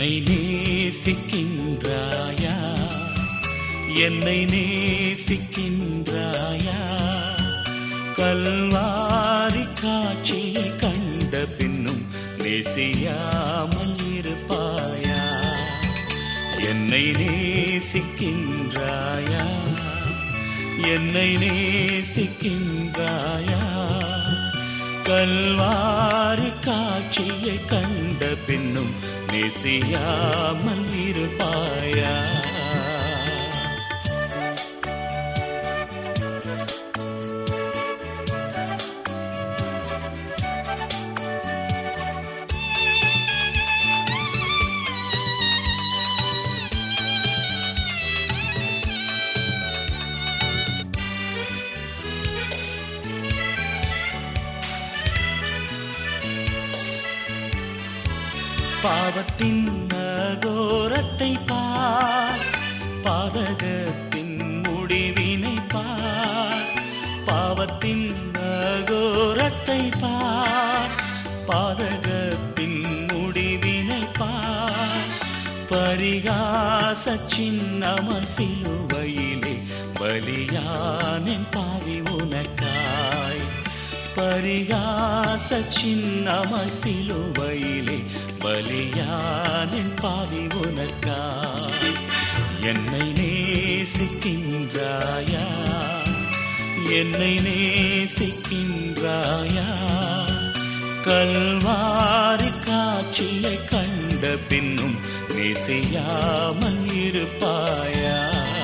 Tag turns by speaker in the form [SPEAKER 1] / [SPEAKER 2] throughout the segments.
[SPEAKER 1] என்னை நேசிக்கின்றாயா என்னை நேசிக்கின்றாயா கல்வாரி காட்சியை கண்ட பின்னும் நேசியாமல் இருப்பாயா என்னை நேசிக்கின்றாயா என்னை நேசிக்கின்றாயா கல்வாரி காட்சியை கண்ட பின்னும் நேசியாமல் இருப்பாயா பாவத்தின் அகோரத்தை பார் பாதகத்தின் முடிவினை பார் பாவத்தின் அகோரத்தை பார் பாதகத்தின் முடிவினை பார் பரிகாச சின்னமர் சிலுவையிலே பலியானின் பாவி உனக்காய் பரிகாச சின்னமர் சிலுவையிலே பலியானின் பாவி உனக்காய் என்னை நேசிக்கின்றாயா என்னை நேசிக்கின்றாயா கல்வாரி காட்சியை கண்ட பின்னும் நேசியாமல் இருப்பாயா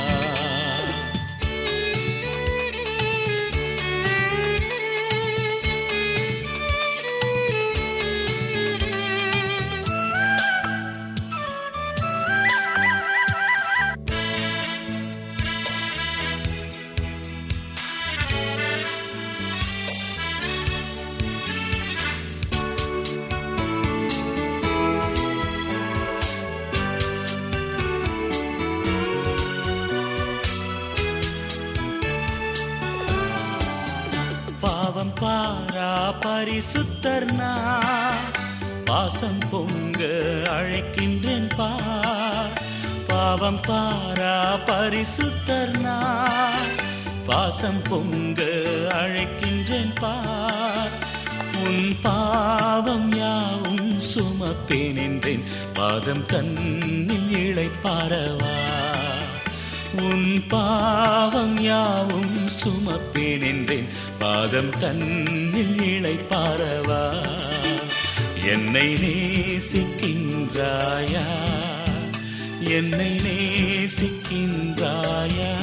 [SPEAKER 1] பாவம் பாரா பரிசுத்தர் நான் பாசம் பொங்க அழைக்கின்றேன் பார் பாவம் பாரா பரிசுத்தர் நான் பாசம் பொங்க அழைக்கின்றேன் பார் உன் பாவம் யாவும் சுமப்பேன் என்றேன் பாதம் தன்னில் இழைப்பாரவா உன் பாவம் யாவும் சுமப்பேன் என்றேன் பாதம் தன்னில் இழைப்பாரவா என்னை நேசிக்கின்றாயா என்னை நேசிக்கின்றாயா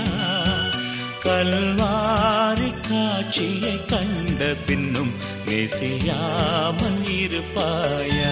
[SPEAKER 1] கல்வாரி காட்சியை கண்ட பின்னும் நேசியாமல் இருப்பாயா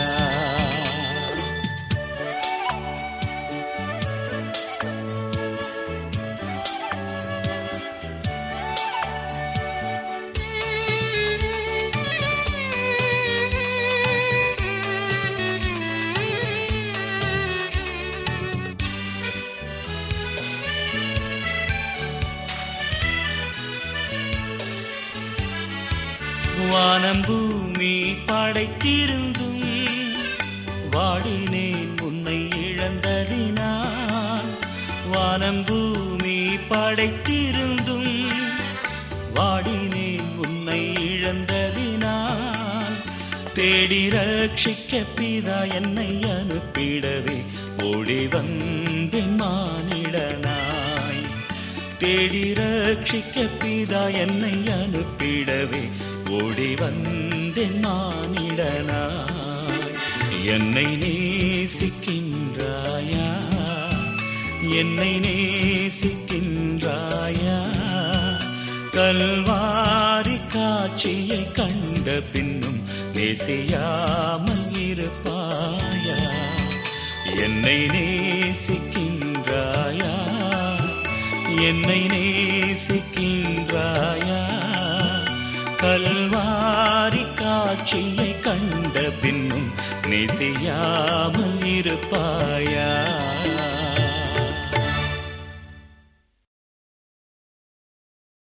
[SPEAKER 1] வானம் பூமி படைத்திருந்தும் வாடினேன் உன்னை இழந்ததினால் வானம் பூமி படைத்திருந்தும் வாடினேன் உன்னை இழந்ததினால் தேடி ரட்சிக்க பிதா என்னை அனுப்பிடவே ஓடி வந்தேன் மானிடனாய் தேடி ரட்சிக்க பிதா என்னை அனுப்பிடவே ஓடி வந்தேன் மானிடனாய் என்னை நேசிக்கின்றாயா என்னை நேசிக்கின்றாயா கல்வாரி காட்சியை கண்ட பின்னும் நேசியாமல் இருப்பாயா என்னை நேசிக்கின்றாயா என்னை நேசிக்கின்றாயா கல்வாரி காட்சியை கண்ட பின்னும் நேசியாமல் இருப்பாயா